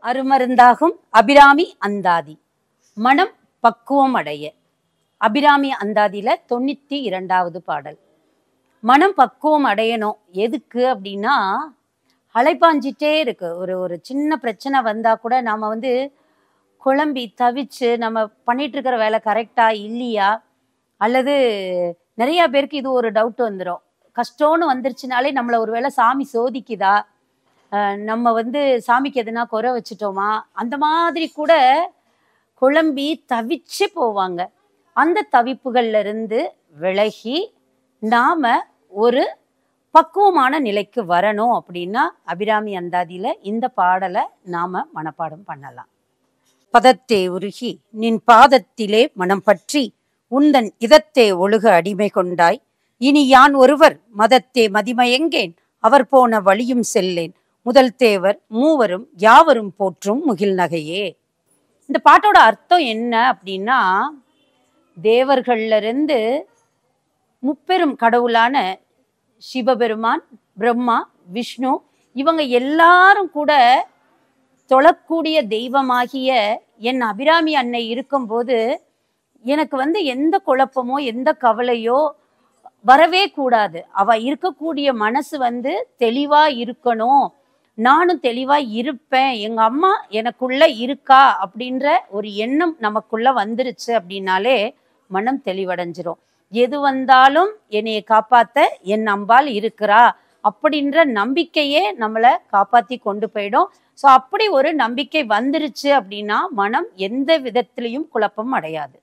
அருமருந்தாகும் அபிராமி அந்தாதி மனம் பக்குவம் அடைய அபிராமி அந்தாதியில தொண்ணூத்தி இரண்டாவது பாடல் மனம் பக்குவம் அடையணும் எதுக்கு அப்படின்னா அலைப்பாஞ்சிட்டே இருக்கு ஒரு ஒரு சின்ன பிரச்சனை வந்தா கூட நாம வந்து குழம்பி தவிச்சு நம்ம பண்ணிட்டு இருக்கிற வேலை கரெக்டா இல்லையா அல்லது நிறைய பேருக்கு இது ஒரு டவுட் வந்துடும் கஷ்டம்னு வந்துருச்சுனாலே நம்மளை ஒரு வேளை சாமி சோதிக்குதா அஹ் நம்ம வந்து சாமிக்கு எதுனா குறை வச்சுட்டோமா அந்த மாதிரி கூட குழம்பி தவிச்சு போவாங்க அந்த தவிப்புகள்ல இருந்து விலகி நாம ஒரு பக்குவமான நிலைக்கு வரணும் அப்படின்னா அபிராமி அந்தாதியில இந்த பாடலை நாம மனப்பாடம் பண்ணலாம் பதத்தே உருகி நின் பாதத்திலே மனம் பற்றி உந்தன் இதத்தே ஒழுக அடிமை கொண்டாய் இனி யான் ஒருவர் மதத்தே மதிமயங்கேன் அவர் போன வழியும் செல்லேன் முதல் தேவர் மூவரும் யாவரும் போற்றும் முகில் நகையே இந்த பாட்டோட அர்த்தம் என்ன அப்படின்னா தேவர்கள்ல இருந்து முப்பெரும் கடவுளான சிவபெருமான் பிரம்மா விஷ்ணு இவங்க எல்லாரும் கூட தொழக்கூடிய தெய்வமாகிய என் அபிராமி அன்னை இருக்கும்போது எனக்கு வந்து எந்த குழப்பமோ எந்த கவலையோ வரவே கூடாது அவ இருக்கக்கூடிய மனசு வந்து தெளிவா இருக்கணும் நானும் தெளிவா இருப்பேன் எங்க அம்மா எனக்குள்ள இருக்கா அப்படின்ற ஒரு எண்ணம் நமக்குள்ள வந்துருச்சு அப்படின்னாலே மனம் தெளிவடைஞ்சிரும் எது வந்தாலும் என்னைய காப்பாத்த என் அம்பாள் இருக்கிறா அப்படின்ற நம்பிக்கையே நம்மளை காப்பாத்தி கொண்டு போயிடும் ஸோ அப்படி ஒரு நம்பிக்கை வந்துருச்சு அப்படின்னா மனம் எந்த விதத்திலையும் குழப்பம் அடையாது